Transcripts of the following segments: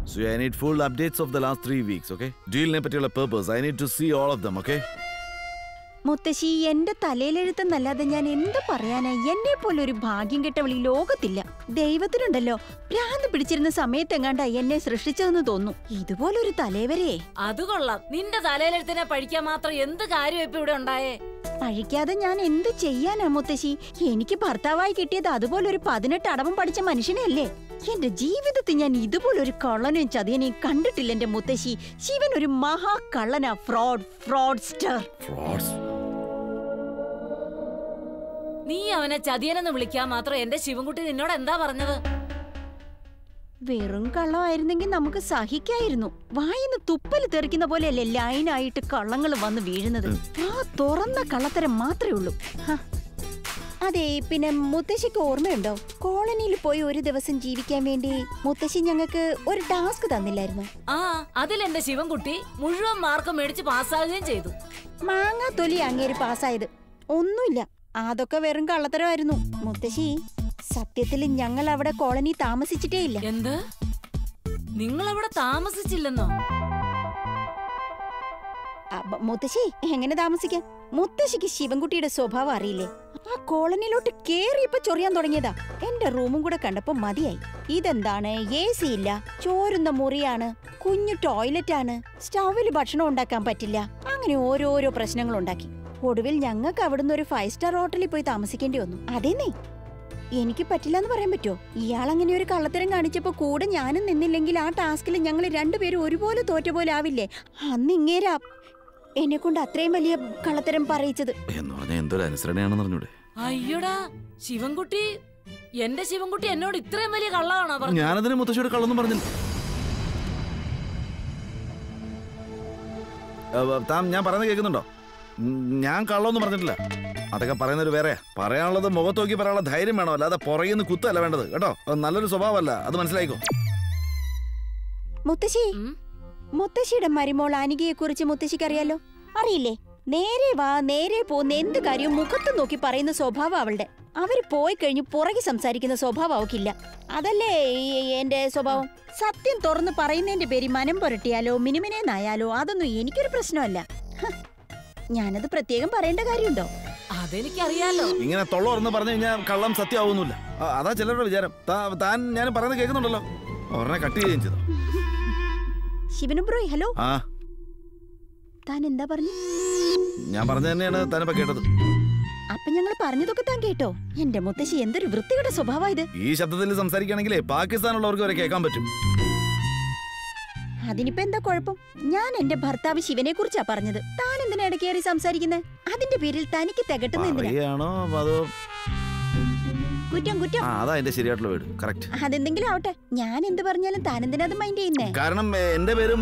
So I need full updates of the last three weeks, okay? ഡീലിനെ പറ്റിയുള്ള papers I need to see all of them okay മുത്തശ്ശി എന്റെ തലയിലെഴുത്തെന്നല്ലാതെ ഞാൻ എന്ത് പറയാനാ എന്നെ പോലെ ഒരു ഭാഗ്യം കെട്ടവൾ ഈ ലോകത്തില്ല ദൈവത്തിനുണ്ടല്ലോ ഭ്രാന്ത് പിടിച്ചിരുന്ന സമയത്തെങ്ങാണ്ടാ എന്നെ സൃഷ്ടിച്ചതെന്ന് തോന്നുന്നു ഇതുപോലൊരു തലേവരെ അത് കൊള്ളാം നിന്റെ തലയിലെടുത്തിനെ പഠിക്കാൻ മാത്രം എന്ത് കാര്യം ഇപ്പൊ ഇവിടെ ഉണ്ടായേ പഴിക്കാതെ ഞാൻ എന്ത് ചെയ്യാനാ മുത്തശ്ശി എനിക്ക് ഭർത്താവായി കിട്ടിയത് അതുപോലൊരു പതിനെട്ട് അടവം പഠിച്ച മനുഷ്യനെയല്ലേ എന്റെ ജീവിതത്തിൽ ഞാൻ ഇതുപോലൊരു കള്ളനെയും ചതിയനെയും കണ്ടിട്ടില്ല എന്റെ മുത്തശ്ശി ശിവൻ ഒരു മഹാ കള്ളനാ ഫ്രോഡ് ഫ്രോഡ്സ്റ്റർ ഫ്രോഡ്സ് നീ അവനെ ചതിയനെന്ന് വിളിക്കാൻ മാത്രം എന്റെ ശിവൻകുട്ടി നിന്നോട് എന്താ പറഞ്ഞത് വെറും കള്ളമായിരുന്നെങ്കിൽ നമുക്ക് സഹിക്കായിരുന്നു വായിന്ന് തുപ്പല് തെറിക്കുന്ന പോലെയല്ലേ ലൈനായിട്ട് കള്ളങ്ങൾ വന്ന് വീഴുന്നത് ആ തുറന്ന കള്ളത്തരം മാത്രമേ ഉള്ളൂ ഹ. അതെ പിന്നെ മുത്തശ്ശിക്ക് ഓർമ്മയുണ്ടോ കോളനിയിൽ പോയി ഒരു ദിവസം ജീവിക്കാൻ വേണ്ടി മുത്തശ്ശി ഞങ്ങൾക്ക് ഒരു ടാസ്ക് തന്നില്ലായിരുന്നു ആ അതിൽ എന്റെ ശിവൻകുട്ടി മുഴുവൻ മാർക്ക് മേടിച്ച് പാസ്സാകുകയും ചെയ്തു മാങ്ങാ തൊലി അങ്ങേര് പാസ്സായത് ഒന്നുമില്ല അതൊക്കെ വെറും കള്ളത്തരമായിരുന്നു മുത്തശ്ശി സത്യത്തിൽ ഞങ്ങൾ അവിടെ കോളനി താമസിച്ചിട്ടേ ഇല്ല എന്ത് നിങ്ങൾ അവിടെ താമസിച്ചില്ലെന്നോ അപ്പ- മുത്തശ്ശി എങ്ങനെ താമസിക്കാൻ മുത്തശ്ശിക്ക് ശിവൻകുട്ടിയുടെ സ്വഭാവം അറിയില്ലേ ആ കോളനിയിലോട്ട് കേറിയപ്പോ ചൊറിയാൻ തുടങ്ങിയതാ എന്റെ റൂമും കൂടെ കണ്ടപ്പോ മതിയായി ഇതെന്താണ് എ സി ഇല്ല ചോരുന്ന മുറിയാണ് കുഞ്ഞു ടോയ്ലറ്റ് ആണ് സ്റ്റൗവിൽ ഭക്ഷണം ഉണ്ടാക്കാൻ പറ്റില്ല അങ്ങനെ ഓരോരോ പ്രശ്നങ്ങൾ ഉണ്ടാക്കി ഒടുവിൽ ഞങ്ങൾക്ക് അവിടുന്ന് ഒരു ഫൈവ് സ്റ്റാർ ഹോട്ടലിൽ പോയി താമസിക്കേണ്ടി വന്നു അതേന്നേ എനിക്ക് പറ്റില്ല എന്ന് പറയാൻ പറ്റുമോ ഇയാൾ അങ്ങനെ ഒരു കള്ളത്തരം കാണിച്ചപ്പോ കൂടെ ഞാനും നിന്നില്ലെങ്കിൽ ആ ടാസ്കിൽ ഞങ്ങൾ രണ്ടുപേരും ഒരുപോലെ തോറ്റ പോലെ ആവില്ലേ അന്ന് ഇങ്ങേരാ എന്നെ കൊണ്ട് അത്രയും വലിയ കള്ളത്തരം പറയിച്ചത് എന്ന് പറഞ്ഞാൽ എന്തൊരു അനുസരണയാണെന്ന് അറിഞ്ഞൂടെ അയ്യോടാ ശിവൻകുട്ടി എന്റെ ശിവൻകുട്ടി എന്നോട് ഇത്രയും വലിയ കള്ളമാണോ പറഞ്ഞത് ഞാനതിന് മുത്തശ്ശിയോട് കള്ളൊന്നും പറഞ്ഞില്ല ഏ, താൻ ഞാൻ പറയുന്നത് കേൾക്കുന്നുണ്ടോ ഉം, ഞാൻ കള്ളൊന്നും പറഞ്ഞിട്ടില്ല അതൊക്കെ പറയുന്നൊരു വേറെ പറയാനുള്ളത് മുഖത്ത് നോക്കി പറയാനുള്ള ധൈര്യം വേണം അല്ലാതെ പുറകിൽ നിന്ന് കുത്തല്ല വേണ്ടത് കേട്ടോ അത് നല്ലൊരു സ്വഭാവമല്ല അത് മനസ്സിലായിക്കോ മുത്തശ്ശി ഉം? മുത്തശ്ശിയുടെ മരുമോൾ അനികയെ കുറിച്ച് മുത്തശ്ശിക്ക് അറിയാലോ അറിയില്ലേ നേരെ വാ നേരെ പോന്ന് എന്ത് കാര്യവും മുഖത്ത് നോക്കി പറയുന്ന സ്വഭാവം അവളുടെ അവര് പോയി കഴിഞ്ഞ് പുറകെ സംസാരിക്കുന്ന സ്വഭാവം അവക്കില്ല അതല്ലേ ഈ- എന്റെ സ്വഭാവം സത്യം തുറന്ന് പറയുന്നതിന്റെ പേര് മനം പുരട്ടിയാലോ മിനിമിനേന്നായാലോ അതൊന്നും എനിക്കൊരു പ്രശ്നമല്ല ഹ, ഞാനത് പ്രത്യേകം പറയേണ്ട കാര്യമുണ്ടോ അതെനിക്കറിയാലോ ഇങ്ങനെ തൊള്ള തുറന്ന് പറഞ്ഞു കഴിഞ്ഞാൽ കള്ളം സത്യമാവുന്നില്ല ആ, അതാ ചിലരുടെ വിചാരം താ- താൻ ഞാൻ പറയുന്നത് കേൾക്കുന്നുണ്ടല്ലോ ഒരെണ്ണം കട്ട് ചെയ്യുകയും ചെയ്തു ശിവനും ബ്രോയ് ഹലോ ആ താൻ എന്താ പറഞ്ഞു ഞാൻ പറഞ്ഞു തന്നെയാണ് താനിപ്പോ കേട്ടത് അപ്പൊ ഞങ്ങൾ പറഞ്ഞതൊക്കെ താൻ കേട്ടോ എന്റെ മുത്തശ്ശി എന്തൊരു വൃത്തികെട്ട സ്വഭാവം ഇത് ഈ ശബ്ദത്തിൽ സംസാരിക്കുകയാണെങ്കിലേ പാകിസ്ഥാനുള്ളവർക്ക് വരെ കേൾക്കാൻ പറ്റും അതിനിപ്പോ എന്താ കുഴപ്പം ഞാൻ എന്റെ ഭർത്താവ് ശിവനെ കുറിച്ചാ പറഞ്ഞത് താൻ എന്തിനാ ഇടക്കേറി സംസാരിക്കുന്നത് അതിന്റെ പേരിൽ തനിക്ക് തികട്ടുന്ന എന്തിനാ പറയാണോ അതോ കുറ്റം കുറ്റം ആ അതാ എന്റെ ശരിയായിട്ടുള്ള വീട് കറക്റ്റ് അതെന്തെങ്കിലും ആവട്ടെ ഞാൻ എന്ത് പറഞ്ഞാലും താൻ എന്തിനാ അത് മൈൻഡ് ചെയ്യുന്നേ കാരണം എ, എന്റെ പേരും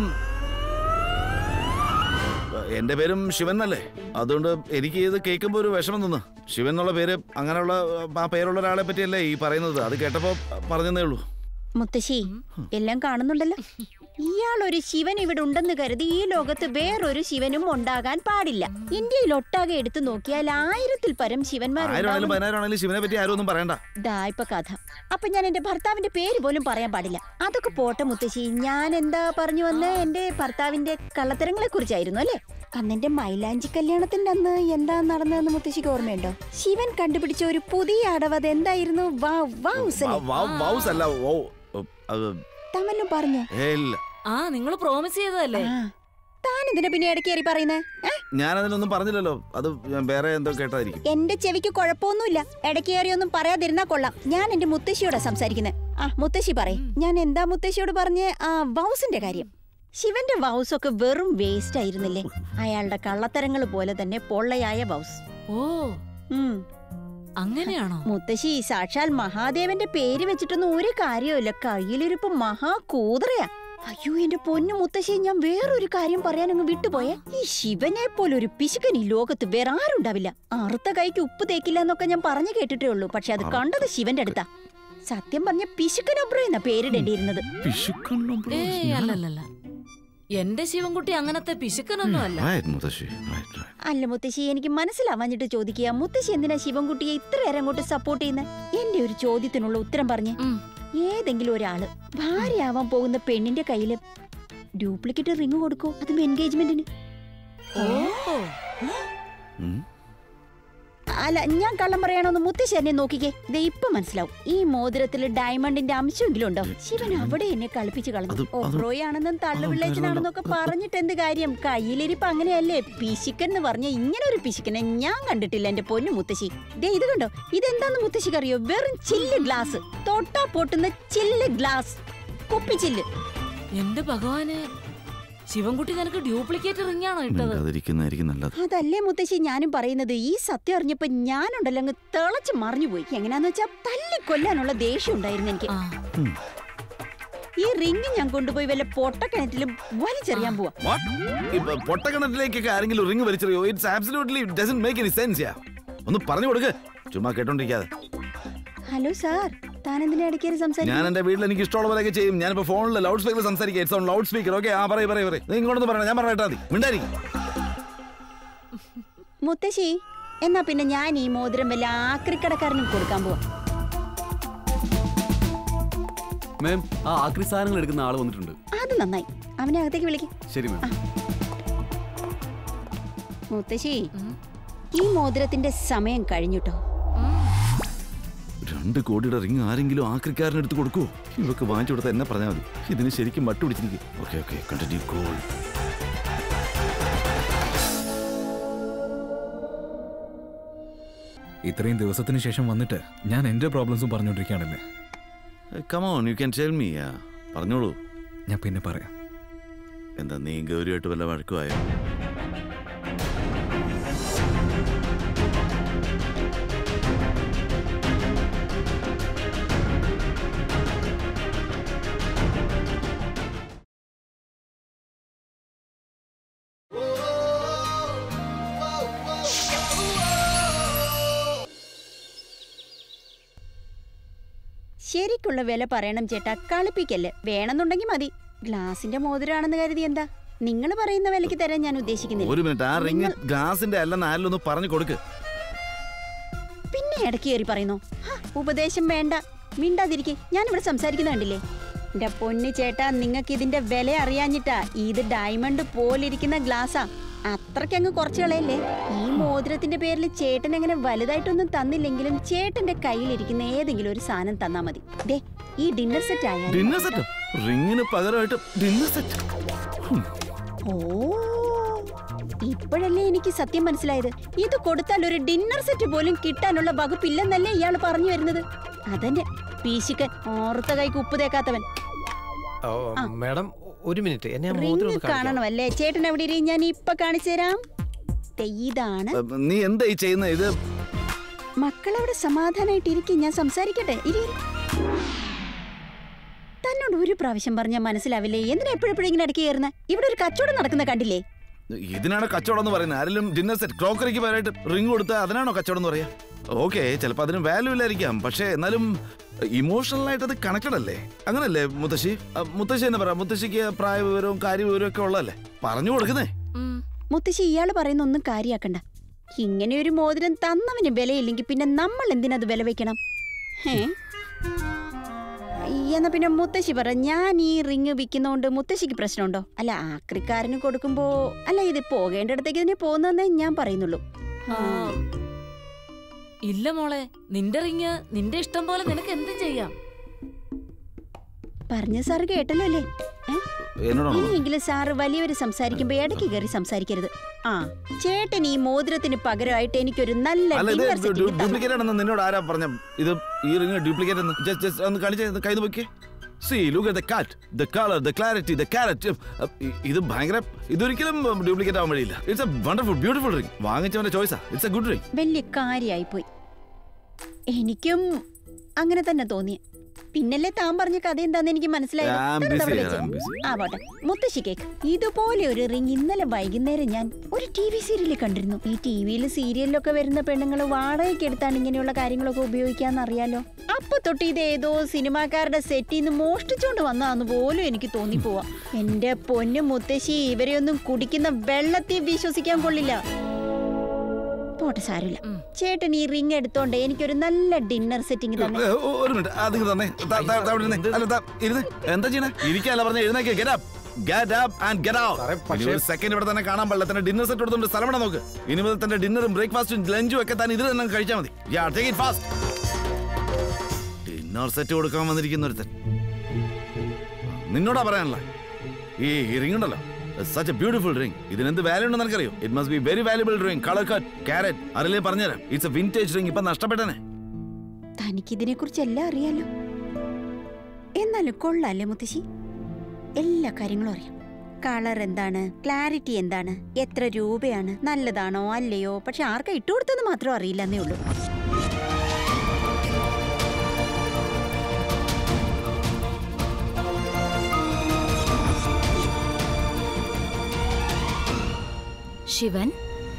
എന്റെ പേരും ശിവൻ എന്നല്ലേ അതുകൊണ്ട് എനിക്ക് ഇത് കേൾക്കുമ്പോൾ ഒരു വിഷമം തോന്നു ശിവൻ എന്നുള്ള പേര് അങ്ങനെയുള്ള ആ പേരുള്ള ഒരാളെ പറ്റിയല്ലേ ഈ പറയുന്നത് അത് കേട്ടപ്പോ പറഞ്ഞതേ ഉള്ളൂ മുത്തശ്ശി എല്ലാം കാണുന്നുണ്ടല്ലോ ഇയാൾ ഒരു ശിവൻ ഇവിടെ ഉണ്ടെന്ന് കരുതി ഈ ലോകത്ത് വേറൊരു ശിവനും ഉണ്ടാകാൻ പാടില്ല ഇന്ത്യയിൽ ഒട്ടാകെ എടുത്തു നോക്കിയാൽ ആയിരത്തിൽ പരം ശിവന്മാർ ആയിരം ആണെങ്കിലും പതിനായിരം ആണെങ്കിലും ശിവനെ പറ്റി ആരും ഒന്നും പറയണ്ട ദാ ഇപ്പൊ കഥ അപ്പൊ ഞാൻ എന്റെ ഭർത്താവിന്റെ പേര് പോലും പറയാൻ പാടില്ല അതൊക്കെ പോട്ടെ മുത്തശ്ശി ഞാൻ എന്താ പറഞ്ഞു വന്ന് എന്റെ ഭർത്താവിന്റെ കള്ളത്തരങ്ങളെ കുറിച്ചായിരുന്നു അല്ലേ അന്നെന്റെ മൈലാഞ്ചി കല്യാണത്തിന്റെ അന്ന് എന്താ നടന്നതെന്ന് മുത്തശ്ശിക്ക് ഓർമ്മയുണ്ടോ ശിവൻ കണ്ടുപിടിച്ച ഒരു പുതിയ അടവ് അത് എന്തായിരുന്നു വാവ് വൗസ് അല്ലേ? വ- വ- വൗസ് അല്ല ഓ ഓ, അത് തമല്ലും പറഞ്ഞു ഏ, ഇല്ല ആ നിങ്ങൾ പ്രോമിസ് ചെയ്തതല്ലേ ആ താൻ ഇതിനെ പിന്നെ ഇടയ്ക്ക് കയറി പറയുന്നേ ഏ? ഞാനതിനൊന്നും പറഞ്ഞില്ലല്ലോ അത് ഞാൻ വേറെ എന്തോ കേട്ടായിരിക്കും എന്റെ ചെവിക്ക് കുഴപ്പമൊന്നുമില്ല ഇടയ്ക്ക് കയറിയൊന്നും പറയാതിരുന്നാ കൊള്ളാം ഞാൻ എന്റെ മുത്തശ്ശിയോടാ സംസാരിക്കുന്നത് ആ മുത്തശ്ശി പറയും ഞാൻ എന്താ മുത്തശ്ശിയോട് പറഞ്ഞ ആ വൗസിന്റെ കാര്യം ശിവന്റെ വൗസ് ഒക്കെ വെറും വേസ്റ്റ് ആയിരുന്നില്ലേ അയാളുടെ കള്ളത്തരങ്ങൾ പോലെ തന്നെ പൊള്ളയായ വൗസ് ഓ ഉം അങ്ങനെയാണോ മുത്തശ്ശി സാക്ഷാൽ മഹാദേവന്റെ പേര് വെച്ചിട്ടൊന്നും ഒരു കാര്യമില്ല കയ്യിലിരിപ്പ് മഹാകൂതറയാ അയ്യോ എന്റെ പൊന്നു മുത്തശ്ശി ഞാൻ വേറൊരു കാര്യം പറയാൻ അങ്ങ് വിട്ടുപോയെ ഈ ശിവനെ പോലൊരു പിശുക്കൻ ഈ ലോകത്ത് വേറെ ആരുണ്ടാവില്ല അറുത്ത കൈക്ക് ഉപ്പ് തേക്കില്ല എന്നൊക്കെ ഞാൻ പറഞ്ഞു കേട്ടിട്ടേ ഉള്ളൂ പക്ഷെ അത് കണ്ടത് ശിവന്റെ അടുത്താ സത്യം പറഞ്ഞ പിശുക്കനൊബ്രോ എന്ന പേരിടേണ്ടിയിരുന്നത് ഏയ് അല്ലല്ലല്ല എന്റെ ശിവൻകുട്ടി അങ്ങനത്തെ പിശുക്കനൊന്നും അല്ല മുത്തശ്ശി right, right. അല്ല മുത്തശ്ശി എനിക്ക് മനസ്സിലാവാഞ്ഞിട്ട് ചോദിക്കുക മുത്തശ്ശി എന്തിനാ ശിവൻകുട്ടിയെ ഇത്രയേറെ അങ്ങോട്ട് സപ്പോർട്ട് ചെയ്യുന്നത് എന്റെ ഒരു ചോദ്യത്തിനുള്ള ഉത്തരം പറഞ്ഞ് ഉം. ഏതെങ്കിലും ഒരാള് ഭാര്യയാവാൻ പോകുന്ന പെണ്ണിന്റെ കയ്യില് ഡ്യൂപ്ലിക്കേറ്റ് റിങ് കൊടുക്കോ അതും എൻഗേജ്മെന്റിന് ഓ ഉം. അല്ല ഞാൻ കള്ളം പറയണമെന്ന് മുത്തശ്ശി എന്നെ നോക്കിക്കേ ദേ ഇപ്പൊ മനസ്സിലാവും ഈ മോതിരത്തിൽ ഡയമണ്ടിന്റെ അംശമെങ്കിലും ഉണ്ടോ ശിവൻ അവിടെ എന്നെ കളിപ്പിച്ച് കളഞ്ഞു അത് അത് ഒബ്രോയാണെന്നും തള്ളുപിള്ളേച്ചനാണെന്നൊക്കെ അത് പറഞ്ഞിട്ട് എന്ത് കാര്യം കയ്യിലിരിപ്പ് അങ്ങനെയല്ലേ പിശിക്കൻ എന്ന് പറഞ്ഞ ഇങ്ങനെ ഒരു പിശിക്കനെ ഞാൻ കണ്ടിട്ടില്ല എന്റെ പൊന്നു മുത്തശ്ശി ദേ ഇത് കണ്ടോ ഇതെന്താന്ന് മുത്തശ്ശിക്ക് അറിയോ വെറും ചില്ല് ഗ്ലാസ് തൊട്ടാ പൊട്ടുന്ന ചില്ല് ഗ്ലാസ് കുപ്പിച്ചില്ല് എന്റെ ഭഗവാനെ ശിവൻകുട്ടി നിനക്ക് ഡ്യൂപ്ലിക്കേറ്റ് റിംഗ് ആണോ ഇട്ടത് മിണ്ടാതിരിക്കുന്നതായിരിക്കും നല്ലത് അതല്ലേ മുത്തശ്ശി ഞാനും പറയുന്നത് ഈ സത്യം അറിഞ്ഞപ്പോ ഞാനുണ്ടല്ലോ അങ്ങ് തിളച്ച് മറിഞ്ഞുപോയി എങ്ങനെയാന്ന് വെച്ചാ തല്ലിക്കൊല്ലാനുള്ള ദേഷ്യം ഉണ്ടായിരുന്നു എനിക്ക് ആ ഉം. ഈ റിങ് ഞാൻ കൊണ്ടുപോയി വല്ല പൊട്ടക്കിണറ്റിലും വലിച്ചെറിയാൻ പോവാ What? ഇപ്പൊ പൊട്ടക്കിണറ്റിലേക്കൊക്കെ ആരെങ്കിലും റിങ് വലിച്ചെറിയോ it's absolutely doesn't make any sense yeah ഒന്ന് പറഞ്ഞു കൊടുക്ക് ചുമ്മാ കേട്ടോണ്ടിരിക്കാതെ ഹലോ സാർ താൻ എന്തിനാ ഇടയ്ക്കേറി ഞാൻ സംസാരിക്കും എന്റെ വീട്ടിൽ എനിക്ക് ഇഷ്ടമുള്ള പോലെയൊക്കെ ചെയ്യും ഞാനിപ്പോ ഫോണിൽ ലൗഡ് സ്പീക്കർ സംസാരിക്കുക it's on loud speaker okay ആ പറയും പറയും പറയും നിങ്ങൾ ഇങ്ങോട്ടൊന്ന് പറയണം ഞാൻ പറഞ്ഞിട്ടാ മതി മിണ്ടായിരിക്കും മുത്തശ്ശി എന്നാ പിന്നെ ഞാൻ ഈ മോതിരം വല്ല ആക്രിക്കടക്കാരനും കൊടുക്കാൻ പോവാ മാം ആ ആക്രി സാധനങ്ങൾ എടുക്കുന്ന ആള് വന്നിട്ടുണ്ട് അത് നന്നായി അവനെ അകത്തേക്ക് വിളിക്കും ശരി മാം മുത്തശ്ശി ഉം. ഈ മോതിരത്തിന്റെ സമയം കഴിഞ്ഞുട്ടോ ഉം. രണ്ട് കോടിയുടെ റിങ് ആരെങ്കിലും ആക്രിക്കാരന് എടുത്ത് കൊടുക്കുവോ ഇവക്ക് വാങ്ങിച്ചു കൊടുത്ത എന്നെ പറഞ്ഞാൽ മതി ഇതിന് ശരിക്കും മട്ടു പിടിച്ചിരിക്കും ഓക്കെ ഓക്കെ കണ്ടിന്യൂ കോൾ ഇത്രയും ദിവസത്തിന് ശേഷം വന്നിട്ട് ഞാൻ എന്റെ പ്രോബ്ലംസും പറഞ്ഞുകൊണ്ടിരിക്കുകയാണല്ലേ come on you can tell me പറഞ്ഞോളൂ ഞാൻ പിന്നെ പറയാം എന്താ നീ ഗൗരിയായിട്ട് വല്ല വഴക്കുമായോ ശരിക്കുള്ള വില പറയണം ചേട്ടാ കളിപ്പിക്കല്ലേ വേണമെന്നുണ്ടെങ്കിൽ മതി ഗ്ലാസിന്റെ മോതിരാണെന്ന് കരുതി എന്താ നിങ്ങൾ പറയുന്ന വിലക്ക് തരാൻ ഞാൻ ഉദ്ദേശിക്കുന്നില്ല ഒരു മിനിറ്റ് ആ റിങ് ഗ്ലാസിന്റെ അല്ലെന്ന് ആരെങ്കിലും ഒന്ന് പറഞ്ഞു കൊടുക്ക് പിന്നെ ഇടയ്ക്ക് കയറി പറയുന്നു "ഹാ, ഉപദേശം വേണ്ട മിണ്ടാതിരിക്കെ ഞാനിവിടെ സംസാരിക്കുന്ന കണ്ടില്ലേ എന്റെ പൊന്നു ചേട്ടാ നിങ്ങൾക്ക് ഇതിന്റെ വില അറിയാഞ്ഞിട്ടാ ഇത് ഡയമണ്ട് പോലിരിക്കുന്ന ഗ്ലാസാ അത്രയ്ക്കങ്ങ് കുറച്ച് കളയല്ലേ ഈ മോതിരത്തിന്റെ പേരിൽ ചേട്ടൻ അങ്ങനെ വലുതായിട്ടൊന്നും തന്നില്ലെങ്കിലും ചേട്ടന്റെ കയ്യിലിരിക്കുന്ന ഏതെങ്കിലും ഒരു സാധനം തന്നാ മതി ദേ ഈ ഡിന്നർ സെറ്റ് ആയാലും ഡിന്നർ സെറ്റ് റിങ്ങിന് പകരമായിട്ട് ഡിന്നർ സെറ്റ് ഓ ഇപ്പോഴല്ലേ എനിക്ക് സത്യം മനസ്സിലായത് ഇത് കൊടുത്താൽ ഒരു ഡിന്നർ സെറ്റ് പോലും കിട്ടാനുള്ള വകുപ്പില്ലെന്നല്ലേ ഇയാൾ പറഞ്ഞു വരുന്നത് അതന്നെ പീശിക്കൻ ഓർത്ത കൈക്ക് ഉപ്പ് തേക്കാത്തവൻ ഓ, മാഡം ഒരു മിനിറ്റ് എന്നെ ആ മോതിരം റിങ് ഒന്ന് കാണിക്കാമോ? കാണണമല്ലേ ചേട്ടൻ എവിടെ ഇരി ഞാൻ ഇപ്പൊ കാണിച്ചു തരാം ദേ ഇതാണ് നീ എന്താ ഈ ചെയ്യുന്നത് ഇത് മക്കളവിടെ സമാധാനായിട്ട് ഇരിക്കും ഞാൻ സംസാരിക്കട്ടെ ഇരി ഇരി. തന്നോട് ഒരു പ്രാവശ്യം പറഞ്ഞാൽ മനസ്സിലാവില്ലേ എന്തിനാ എപ്പോഴെപ്പോഴും ഇങ്ങനെ ഇടയ്ക്ക് കയറുന്നത് ഇവിടെ ഒരു കച്ചവടം നടക്കുന്ന കണ്ടില്ലേ ഇതിനാണ് കച്ചവടം എന്ന് പറയുന്നത് ആരെങ്കിലും ഡിന്നർ സെറ്റ് ക്രോക്കറിക്ക് പകരമായിട്ട് റിങ് കൊടുത്താൽ അതിനാണോ കച്ചവടം എന്ന് പറയാ ഓക്കെ ചിലപ്പോൾ അതിന് വാല്യൂ ഇല്ലായിരിക്കാം പക്ഷേ എന്നാലും ഇമോഷണൽ ആയിട്ട് അത് കണക്റ്റഡ് അല്ലേ അങ്ങനല്ലേ മുത്തശ്ശി അ, മുത്തശ്ശി എന്ന് പറയാം മുത്തശ്ശിക്ക് പ്രായ വിവരവും കാര്യവിവരവും ഒക്കെ ഉള്ളതല്ലേ പറഞ്ഞു കൊടുക്കുന്നേ ഉം. മുത്തശ്ശി ഇയാള് പറയുന്ന ഒന്നും കാര്യാക്കണ്ട ഇങ്ങനെ ഒരു മോതിരം തന്നവന് വിലയില്ലെങ്കിൽ പിന്നെ നമ്മൾ എന്തിനത് വില വെക്കണം ഹേ എന്നാ പിന്നെ മുത്തശ്ശി പറ ഞാൻ ഈ റിങ് വിൽക്കുന്നോണ്ട് മുത്തശ്ശിക്ക് പ്രശ്നമുണ്ടോ അല്ല ആക്രിക്കാരന് കൊടുക്കുമ്പോ അല്ല ഇത് പോകേണ്ടിടത്തേക്ക് ഇതിനെ പോകുന്നതെന്നേ ഞാൻ പറയുന്നുള്ളൂ ആ, ഇല്ല മോളെ നിന്റെ റിങ് നിന്റെ ഇഷ്ടം പോലെ നിനക്ക് എന്തും ചെയ്യാം പറഞ്ഞ സാറ് കേട്ടല്ലോ അല്ലേ ഏ? എന്നോടാണോ ഇനിയെങ്കിലും സാറ് വലിയവര് സംസാരിക്കുമ്പോ ഇടയ്ക്ക് കയറി സംസാരിക്കരുത് ആ ചേട്ടൻ ഈ മോതിരത്തിന് പകരമായിട്ട് എനിക്കൊരു നല്ല അല്ല ഇത് dinner set ഇങ്ങ് തന്നു. ഡ്യൂപ്ലിക്കേറ്റ് ആണെന്ന് നിന്നോട് ആരാ പറഞ്ഞ ഇത് ഈ റിങ് ഡ്യൂപ്ലിക്കേറ്റ് എന്ന് ജസ്റ്റ് ജസ്റ്റ് ഒന്ന് കളിച്ച് കൈ നോക്കിയേ see look the cut the colour the clarity the carat ഇത് ഭയങ്കര ഇതൊരിക്കലും ഡ്യൂപ്ലിക്കേറ്റ് ആവാൻ വഴിയില്ല it's a wonderful beautiful ring വാങ്ങിച്ചവന്റെ ചോയ്സാ ഇറ്റ്സ് എ ഗുഡ് റിംഗ് വലിയ കാര്യായിപ്പോയി എനിക്കും അങ്ങനെ തന്നെ തോന്നി പിന്നല്ലേ താൻ പറഞ്ഞ കഥ എന്താന്ന് എനിക്ക് മനസ്സിലായത് I'm താൻ busy, അതവിടെ I'm വെച്ചേ. busy. ആ പോട്ടെ മുത്തശ്ശി കേക്ക് ഇതുപോലെ ഒരു റിംഗ് ഇന്നലെ വൈകുന്നേരം ഞാൻ ഒരു ടി വി സീരിയൽ കണ്ടിരുന്നു ഈ ടി വിയിൽ സീരിയലിലൊക്കെ വരുന്ന പെണ്ണുങ്ങൾ വാടകയ്ക്ക് എടുത്താണ് ഇങ്ങനെയുള്ള കാര്യങ്ങളൊക്കെ ഉപയോഗിക്കാന്ന് അറിയാലോ അപ്പൊ തൊട്ട് ഇത് ഏതോ സിനിമാക്കാരുടെ സെറ്റിൽ നിന്ന് മോഷ്ടിച്ചോണ്ട് വന്നതാന്ന് പോലും എനിക്ക് തോന്നിപ്പോവാ എന്റെ പൊന്നു മുത്തശ്ശി ഇവരെയൊന്നും കുടിക്കുന്ന വെള്ളത്തിൽ വിശ്വസിക്കാൻ കൊള്ളില്ല പോട്ടെ സാരമില്ല ഉം. ചേട്ടൻ ഈ റിംഗ് എടുത്തോണ്ട് എനിക്കൊരു നല്ല ഡിന്നർ സെറ്റിംഗ് തന്നെ ഏ, ഒ- ഒരു മിനിറ്റ് അത് ഇങ്ങ് തന്നെ ദാ- ദാ- ദാ അവിടെ ഇരുന്നേ. അല്ല, ദാ, ഇരുന്ന്. എന്താ ചെയ്യണേ ഇരിക്കാല്ല പറഞ്ഞ എഴുന്നേക്ക് get up get up and get സാറേ, ഔട്ട് പക്ഷേ- ഒരു സെക്കൻഡ് ഇവിടെ തന്നെ കാണാൻ പാടില്ല തന്നെ ഡിന്നർ സെറ്റ് എടുത്തോണ്ട് സ്ഥലം ഇവിടെ നോക്ക് ഇനി മുതൽ തന്റെ ഡിന്നറും ബ്രേക്ക്ഫാസ്റ്റും ലഞ്ചും ഒക്കെ താൻ ഇതിൽ തന്നെ കഴിച്ചാൽ മതി yeah take it fast dinner set കൊടുക്കാൻ വന്നിരിക്കുന്ന ഒരുത്തൻ നിന്നോടാ പറയാനുള്ള ഈ റിംഗ് ഉണ്ടല്ലോ സച്ച് എ ബ്യൂട്ടിഫുൾ റിംഗ് ഇതിനെന്ത് വാല്യൂ ഉണ്ടെന്ന് എനിക്കറിയോ it must be very valuable ring colour cut carat അറിയില്ലേ പറഞ്ഞുതരാം ഇറ്റ്സ് എ വിന്റേജ് റിംഗ് ഇപ്പൊ നഷ്ടപ്പെട്ടനെ തനിക്കിതിനെ കുറിച്ച് എല്ലാം അറിയാലോ എന്നാലും കൊള്ളാല്ലേ മുത്തശ്ശി എല്ലാ കാര്യങ്ങളും അറിയാം കളർ എന്താണ് ക്ലാരിറ്റി എന്താണ് എത്ര രൂപയാണ് നല്ലതാണോ അല്ലയോ പക്ഷെ ആർക്കാ ഇട്ടുകൊടുത്തെന്ന് മാത്രം അറിയില്ല എന്നേ ഉള്ളൂ ശിവൻ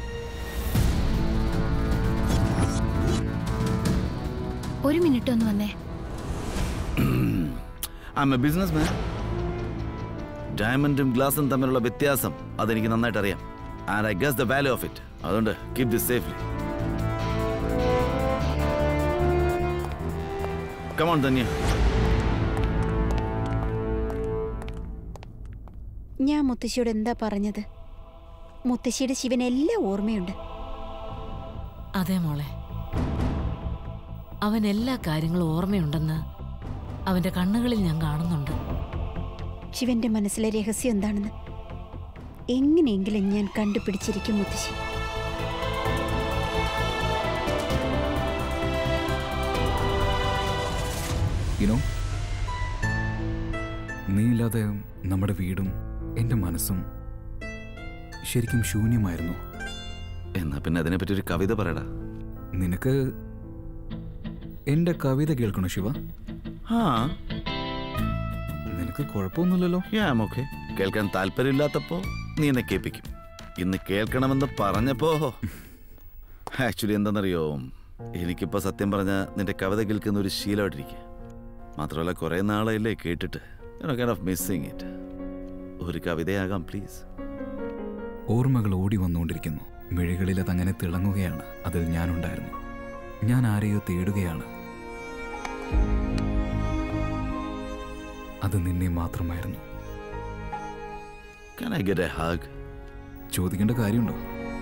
ഒരു മിനിറ്റ് ഒന്ന് വന്നേ ഐ എ ബിസിനസ് മാൻ ഡയമണ്ടും ഗ്ലാസും തമ്മിലുള്ള വ്യത്യാസം അതെനിക്ക് നന്നായിട്ട് അറിയാം and I guess the value of it അതുകൊണ്ട് keep this safely come on Dhanya ഞാൻ മുത്തശ്ശിയോട് എന്താ പറഞ്ഞത് മുത്തശ്ശിയുടെ ശിവൻ എല്ലാം ഓർമ്മയുണ്ട് അതെ മോളെ അവൻ എല്ലാ കാര്യങ്ങളും ഓർമ്മയുണ്ടെന്ന് അവന്റെ കണ്ണുകളിൽ ഞാൻ കാണുന്നുണ്ട് ശിവന്റെ മനസ്സിലെ രഹസ്യം എന്താണെന്ന് എങ്ങനെയെങ്കിലും ഞാൻ കണ്ടുപിടിച്ചിരിക്കും മുത്തശ്ശി യുനോ നീ ഇല്ലാതെ നമ്മുടെ വീടും എൻ്റെ മനസ്സും ശരിക്കും ശൂന്യമായിരുന്നു എന്നാ പിന്നെ അതിനെപ്പറ്റി ഒരു കവിത പറയടാ നിനക്ക് എൻ്റെ കവിത കേൾക്കണോ ശിവ ആ നിനക്ക് കുഴപ്പമൊന്നുമില്ലല്ലോ യാ ഓക്കെ കേൾക്കാൻ താല്പര്യമില്ലാത്തപ്പോ നീ എന്നെ കേൾപ്പിക്കും ഇന്ന് കേൾക്കണമെന്ന് പറഞ്ഞപ്പോ ആക്ച്വലി എന്താണെന്നറിയോ എനിക്കിപ്പോ സത്യം പറഞ്ഞ നിന്റെ കവിത കേൾക്കുന്ന ഒരു ശീലമായിട്ടിരിക്കുക മാത്രമല്ല കുറേ നാളായില്ലേ കേട്ടിട്ട് കൈൻഡ് ഓഫ് മിസ്സിങ് ഇറ്റ് ഒരു കവിതയാകാം പ്ലീസ് ഓർമ്മകൾ ഓടി വന്നുകൊണ്ടിരിക്കുന്നു മിഴികളിൽ അതങ്ങനെ തിളങ്ങുകയാണ് അതിൽ ഞാനുണ്ടായിരുന്നു ഞാൻ ആരെയോ തേടുകയാണ് അത് നിന്നെ മാത്രമായിരുന്നു Can I get a hug? ചോദിക്കേണ്ട കാര്യമുണ്ടോ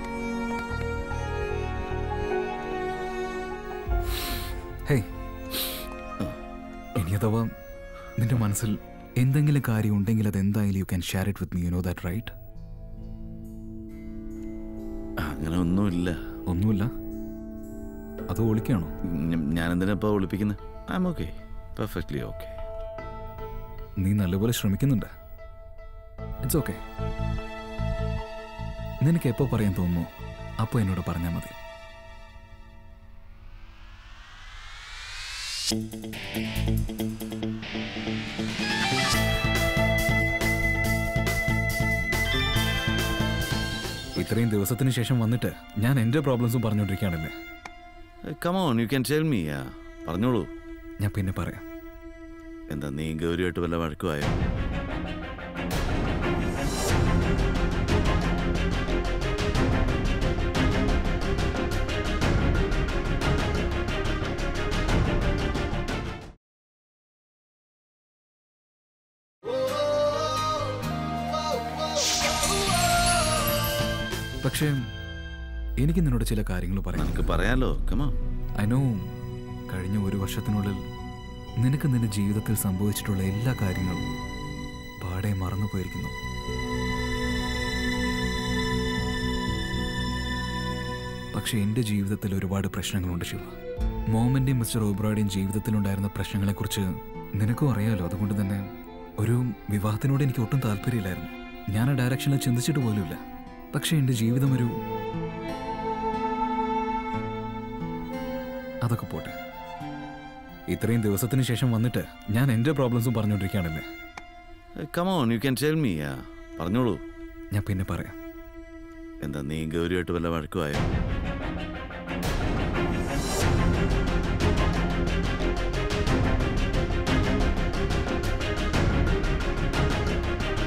ഹേയ് ഇനി അഥവാ നിന്റെ മനസ്സിൽ എന്തെങ്കിലും കാര്യം ഉണ്ടെങ്കിൽ അത് എന്തായാലും you can share it with me you know that right അങ്ങനെ ഒന്നുമില്ല ഒന്നുമില്ല അത് ഒളിക്കാണോ ഞാൻ എന്തിനാ ഇപ്പോൾ ഒളിപ്പിക്കുന്നത് I'm okay perfectly okay നീ നല്ലപോലെ ശ്രമിക്കുന്നുണ്ട് ഇറ്റ്സ് ഓക്കെ നിനക്ക് എപ്പോൾ പറയാൻ തോന്നുന്നു അപ്പോൾ എന്നോട് പറഞ്ഞാൽ മതി ഇത്രയും ദിവസത്തിന് ശേഷം വന്നിട്ട് ഞാൻ എൻ്റെ പ്രോബ്ലംസും പറഞ്ഞുകൊണ്ടിരിക്കുകയാണല്ലേ come on you can tell me പറഞ്ഞോളൂ ഞാൻ പിന്നെ പറയാം എന്താ നീ ഗൗരിയായിട്ട് വല്ല വഴക്കുമായോ പക്ഷേ എനിക്ക് നിന്നോട് ചില കാര്യങ്ങൾ പറയാം നമുക്ക് പറയാലോ കമോ ഐ നോ കഴിഞ്ഞ ഒരു വർഷത്തിനുള്ളിൽ നിനക്ക് നിന്റെ ജീവിതത്തിൽ സംഭവിച്ചിട്ടുള്ള എല്ലാ കാര്യങ്ങളും പാടെ മറന്നു പോയിരിക്കുന്നു പക്ഷെ എൻ്റെ ജീവിതത്തിൽ ഒരുപാട് പ്രശ്നങ്ങളുണ്ട് ശിവ മോമൻ്റെയും മിസ്റ്റർ ഓബ്രോയുടെയും ജീവിതത്തിലുണ്ടായിരുന്ന പ്രശ്നങ്ങളെക്കുറിച്ച് നിനക്കും അറിയാലോ അതുകൊണ്ട് തന്നെ ഒരു വിവാഹത്തിനോട് എനിക്ക് ഒട്ടും താല്പര്യമില്ലായിരുന്നു ഞാൻ ആ ഡയറക്ഷനിൽ ചിന്തിച്ചിട്ട് പോലുമില്ല പക്ഷെ എൻ്റെ ജീവിതം ഒരു അതൊക്കെ പോട്ടെ ഇത്രയും ദിവസത്തിന് ശേഷം വന്നിട്ട് ഞാൻ എൻ്റെ പ്രോബ്ലംസും പറഞ്ഞുകൊണ്ടിരിക്കുകയാണല്ലേ come on you can tell me പറഞ്ഞോളൂ ഞാൻ പിന്നെ പറയാം എന്താ നീ ഗൗരിയായിട്ട് വല്ല വഴക്കുമായോ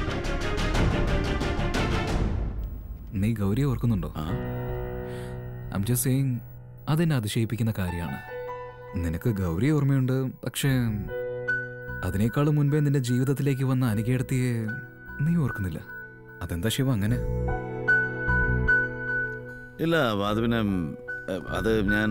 നീ ഗൗരിയെ ഓർക്കുന്നുണ്ടോ ആ ഐം ജസ്റ്റ് സെയിങ് അതെന്നെ അതിശയിപ്പിക്കുന്ന കാര്യമാണ് നിനക്ക് ഗൗരി ഓർമ്മയുണ്ട് പക്ഷേ അതിനേക്കാളും മുൻപേ നിന്റെ ജീവിതത്തിലേക്ക് വന്ന അനികേടത്തിയെ നീ ഓർക്കുന്നില്ല അതെന്താ ശിവ അങ്ങനെ ഇല്ല അത് പിന്നെ ഉം, അത് ഞാൻ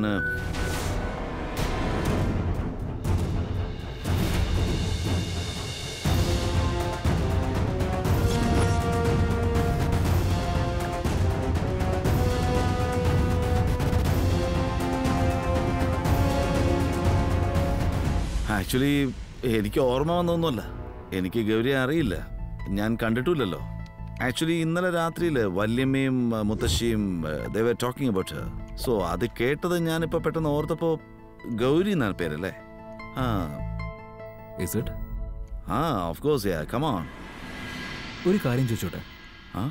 ആക്ച്വലി എനിക്ക് ഓർമ്മ വന്നൊന്നുമല്ല എനിക്ക് ഗൗരിയെ അറിയില്ല ഞാൻ കണ്ടിട്ടില്ലല്ലോ ആക്ച്വലി ഇന്നലെ രാത്രിയിൽ വല്യമ്മയും ആ, മുത്തശ്ശിയും ദേവർ ടോക്കിംഗ് അബൌട്ട് സോ അത് കേട്ടത് ഞാനിപ്പോൾ പെട്ടെന്ന് ഓർത്തപ്പോൾ ഗൗരി എന്നാണ് പേരല്ലേ ah is it ah of course yeah come on ഒരു കാര്യം ചോദിച്ചോട്ടെ ആ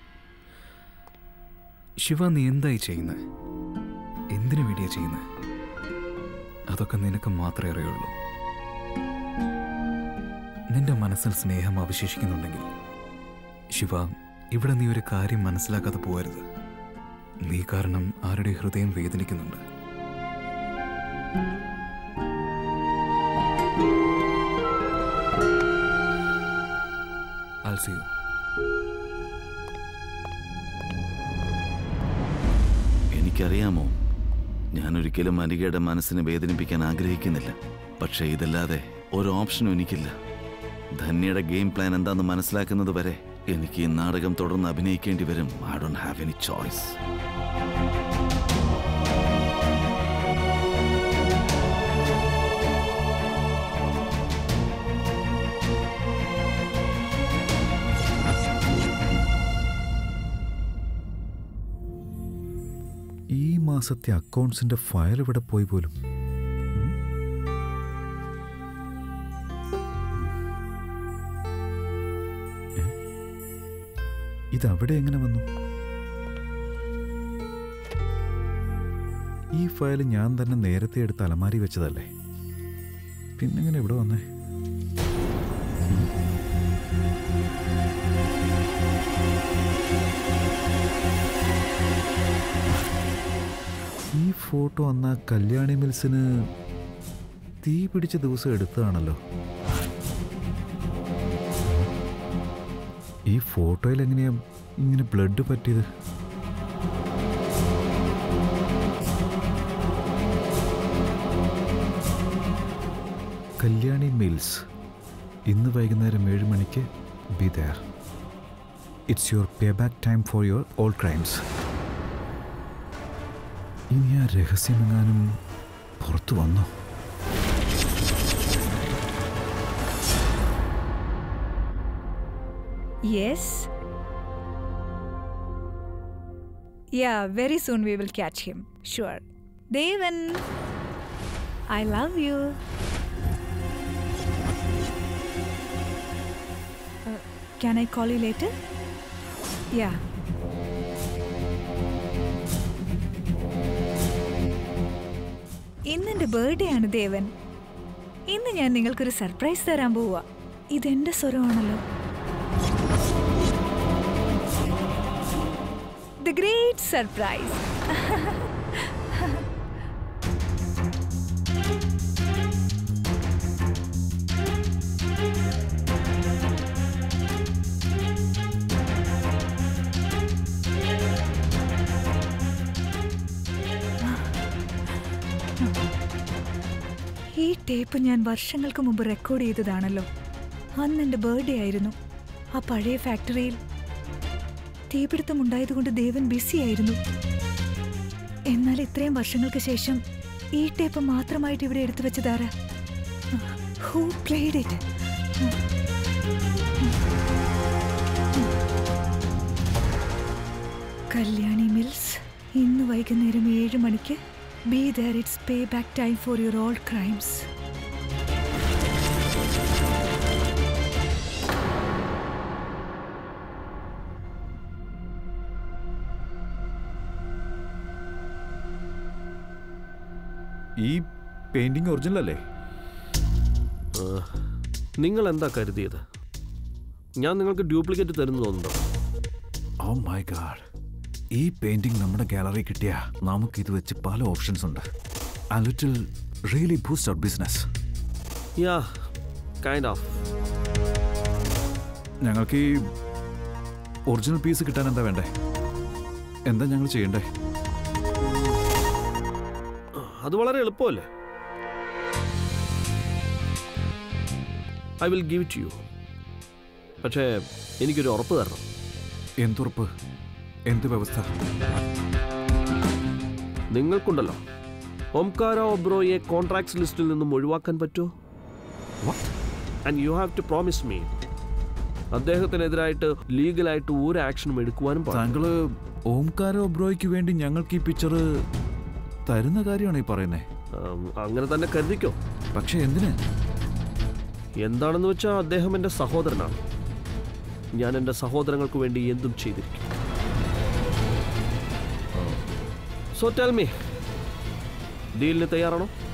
ശിവ നീ എന്തായി ചെയ്യുന്നത് എന്തിനു വേണ്ടിയാ ചെയ്യുന്നത് അതൊക്കെ നിനക്ക് മാത്രമേ അറിയുള്ളൂ നിന്റെ മനസ്സിൽ സ്നേഹം അവശേഷിക്കുന്നുണ്ടെങ്കിൽ ശിവ ഇവിടെ നീ ഒരു കാര്യം മനസ്സിലാക്കാതെ പോകരുത് നീ കാരണം ആരുടെ ഹൃദയം വേദനിക്കുന്നുണ്ട് I'll see you. എനിക്കറിയാമോ ഞാൻ ഒരിക്കലും അനികയുടെ മനസ്സിനെ വേദനിപ്പിക്കാൻ ആഗ്രഹിക്കുന്നില്ല പക്ഷേ ഇതല്ലാതെ ഒരു ഓപ്ഷനും എനിക്കില്ല ധന്യയുടെ ഗെയിം പ്ലാൻ എന്താണെന്ന് മനസ്സിലാക്കുന്നത് വരെ എനിക്ക് ഈ നാടകം തുടർന്ന് അഭിനയിക്കേണ്ടി വരും I don't have any choice ഈ മാസത്തെ അക്കൗണ്ട്സിന്റെ ഫയൽ ഇവിടെ പോയി പോലും ഉം? ഏ? ഇതവിടെ എങ്ങനെ വന്നു ഈ ഫയൽ ഞാൻ തന്നെ നേരത്തെ എടുത്ത് അലമാരി വെച്ചതല്ലേ പിന്നെങ്ങനെ ഇവിടെ വന്നേ ഈ ഫോട്ടോ അന്ന് ആ കല്യാണി മിൽസിന് തീ പിടിച്ച ദിവസം എടുത്തതാണല്ലോ ഈ ഫോട്ടോയിൽ എങ്ങനെയാ ഇങ്ങനെ ബ്ലഡ് പറ്റിയത് കല്യാണി മിൽസ് ഇന്ന് വൈകുന്നേരം ഏഴ് മണിക്ക് be there it's your pay back time for your all crimes ഇനി ആ രഹസ്യമെങ്ങാനും പുറത്തു വന്നോ Yes. Yeah, very soon we will catch him. Sure. Devan, I love you. Uh, can I call you later? Yeah. ഇന്ന് എൻ്റെ birthday ആണ് ദേവൻ ഇന്ന് ഞാൻ നിങ്ങൾക്കൊരു സർപ്രൈസ് തരാൻ പോവുക ഇതെന്റെ സ്വരമാണല്ലോ The great surprise. ഈ ടേപ്പ് ഞാൻ വർഷങ്ങൾക്ക് മുമ്പ് റെക്കോർഡ് ചെയ്തതാണല്ലോ അന്ന് എൻ്റെ ബർത്ത്ഡേ ആയിരുന്നു ആ പഴയ ഫാക്ടറിയിൽ തീപിടുത്തം ഉണ്ടായതുകൊണ്ട് ദേവൻ ബിസി ആയിരുന്നു എന്നാൽ ഇത്രയും വർഷങ്ങൾക്ക് ശേഷം ഈ ടേപ്പ് മാത്രമായിട്ട് ഇവിടെ എടുത്തു വെച്ചതാരാ who played it Kalyani Mills ഇന്ന് വൈകുന്നേരം ഏഴ് മണിക്ക് be there it's pay back time for your all crimes ഈ പെയിന്റിംഗ് ഒറിജിനൽ അല്ലേ നിങ്ങൾ എന്താ കരുതിയത് ഞാൻ നിങ്ങൾക്ക് ഡ്യൂപ്ലിക്കേറ്റ് തരുന്നു തോന്നുന്നുണ്ടോ ഓ മൈ ഗാഡ് ഈ പെയിന്റിംഗ് നമ്മുടെ ഗാലറി കിട്ടിയ നമുക്ക് ഇത് വെച്ച് പല ഓപ്ഷൻസ് ഉണ്ട് a little really boost our business yeah kind of ഞങ്ങൾക്ക് ഈ ഒറിജിനൽ പീസ് കിട്ടാൻ എന്താ വേണ്ടേ എന്താ ഞങ്ങൾ ചെയ്യണ്ടേ അത് വളരെ എളുപ്പമല്ലേ I will give to you പക്ഷേ എനിക്കൊരു ഉറപ്പ് തരണം എന്തുറപ്പ് എന്ത് വ്യവസ്ഥ നിങ്ങൾക്കുണ്ടല്ലോ ഓംകാര ഒബ്രോയെ കോൺട്രാക്ട്സ് ലിസ്റ്റിൽ നിന്നും ഒഴിവാക്കാൻ പറ്റുമോ and you have to promise me അദ്ദേഹത്തിനെതിരായിട്ട് ലീഗലായിട്ട് ഒരു ആക്ഷനും എടുക്കുവാനും പാടില്ല. താങ്കള് ഓംകാര ഒബ്രോയ്ക്ക് വേണ്ടി ഞങ്ങൾക്ക് ഈ പിക്ചർ തരുന്ന കാര്യമാണ് ഈ പറയുന്നത് ഉം, അങ്ങനെ തന്നെ കരുതിക്കോ പക്ഷെ എന്തിന് എന്താണെന്ന് വെച്ചാൽ അദ്ദേഹം എൻ്റെ സഹോദരനാണ് ഞാൻ എൻ്റെ സഹോദരങ്ങൾക്ക് വേണ്ടി എന്തും ചെയ്തിരിക്കും സോ ടെൽ മീ ഡീലിന് തയ്യാറാണോ